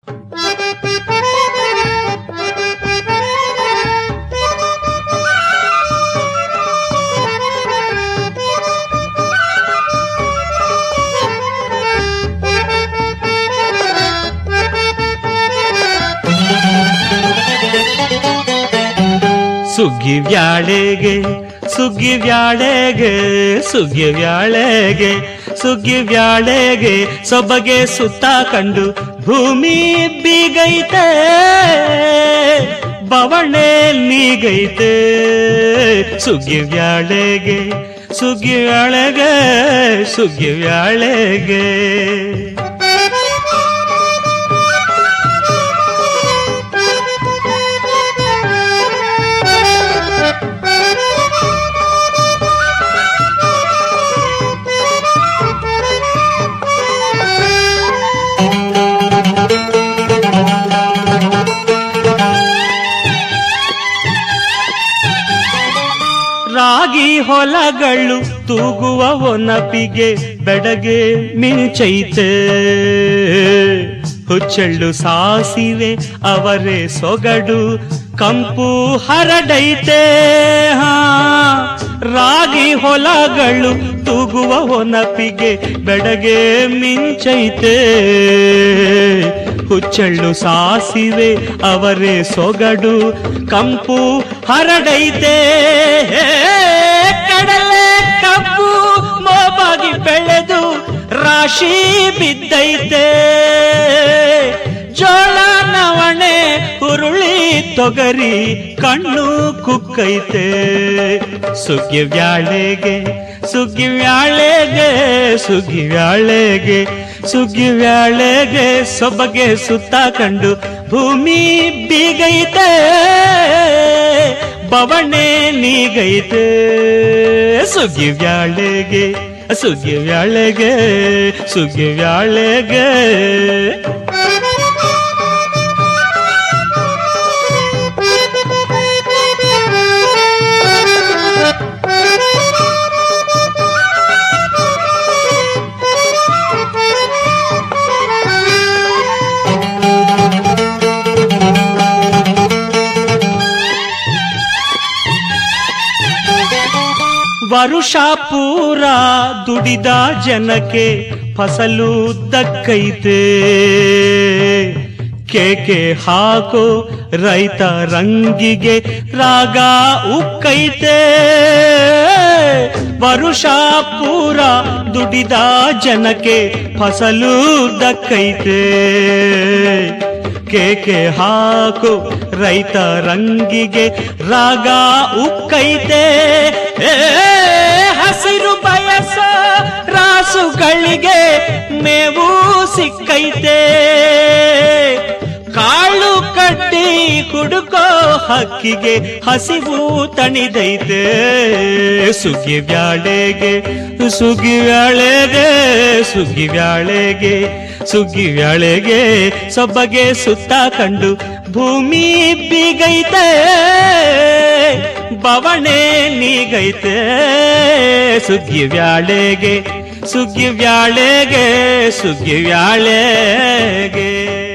ಸುಗ್ಗಿ ವ್ಯಾಳೆಗೆ ಸುಗ್ಗಿ ವ್ಯಾಳೆಗೆ ಸುಗ್ಗಿ ವ್ಯಾಳೆಗೆ ಸುಗ್ಗಿ ವ್ಯಾಳೆಗೆ ಸೊಬಗೆ ಸುತ್ತ ಕಂಡು ಭೂಮಿ ಬೀಗೈತೆ ಬವಣೆ ನೀಗೈತೆ ಸುಗ್ಗಿ ವ್ಯಾಳೆಗೆ ಸುಗ್ಗಿ ವ್ಯಾಳೆಗೆ ಸುಗ್ಗಿ ವ್ಯಾಳೆಗೆ ರಾಗಿ ಹೊಲಗಳು ತೂಗುವ ಒನಪಿಗೆ ಬೆಡಗೆ ಮಿಂಚೈತೆ ಹುಚ್ಚೆಳ್ಳು ಸಾಸಿವೆ ಅವರೇ ಸೊಗಡು ಕಂಪು ಹರಡೈತೆ ಹಾ ರಾಗಿ ಹೊಲಗಳು ತೂಗುವ ಒನಪಿಗೆ ಬೆಡಗೆ ಮಿಂಚೈತೆ ಹುಚ್ಚೆಳ್ಳು ಸಾಸಿವೆ ಅವರೇ ಸೊಗಡು ಕಂಪು ಹರಡೈತೆ ಕಡಲೆ ಕಬ್ಬು ಮೋಬಾಗಿ ಬೆಳೆದು ರಾಶಿ ಬಿದ್ದೈತೆ ಜೋಳ ನವಣೆ ಹುರುಳಿ ತೊಗರಿ ಕಣ್ಣು ಕುಕ್ಕೈತೆ ಸುಗ್ಗಿ ವ್ಯಾಳೆಗೆ ಸುಗ್ಗಿ ವ್ಯಾಳೆಗೆ ಸುಗ್ಗಿ ವ್ಯಾಳೆಗೆ ಸುಗ್ಗಿ ವ್ಯಾಳೆಗೆ ಸೊಬಗೆ ಸುತ್ತ ಕಂಡು ಭೂಮಿ ಬೀಗೈತೆ ಬವಣೆ ನೀಗೈತೆ ಸುಗ್ಗಿ ವ್ಯಾಳೆಗೆ ಸುಗ್ಗಿ ವ್ಯಾಳೆಗೆ ಸುಗ್ಗಿ ವ್ಯಾಳೆಗೆ ವರುಷ ಪೂರ ದುಡಿದ ಜನಕ್ಕೆ ಫಸಲು ದಕ್ಕೈತೆ ಕೇಕೆ ಹಾಕೋ ರೈತ ರಂಗಿಗೆ ರಾಗ ಉಕ್ಕೈತೆ ವರುಷ ಪೂರ ದುಡಿದ ಜನಕ್ಕೆ ಫಸಲು ದಕ್ಕೈತೆ ಕೇಕೆ ಹಾಕು ರೈತ ರಂಗಿಗೆ ರಾಗ ಉಕ್ಕೈತೆ ಏ, ಹಸಿರು ಬಯಸ ರಾಸುಗಳಿಗೆ ಮೇವು ಸಿಕ್ಕೈತೆ ಕಾಳು ಕಟ್ಟಿ ಹುಡುಕೋ ಹಕ್ಕಿಗೆ ಹಸಿವು ತಣಿದೈತೆ ಸುಗ್ಗಿ ವ್ಯಾಳೆಗೆ ಸುಗ್ಗಿ ವ್ಯಾಳೆಗೆ ಸುಗ್ಗಿ ವ್ಯಾಳೆಗೆ ಸುಗ್ಗಿ ವ್ಯಾಳೆಗೆ ಸೊಬ್ಬಗೆ ಸುತ್ತ ಕಂಡು ಭೂಮಿ ಬೀಗೈತೆ ಬವಣೆ ನೀಗೈತೆ ಸುಗ್ಗಿ ವ್ಯಾಳೆಗೆ ಸುಗ್ಗಿ ವ್ಯಾಳೆಗೆ ಸುಗ್ಗಿ ವ್ಯಾಳೆಗೆ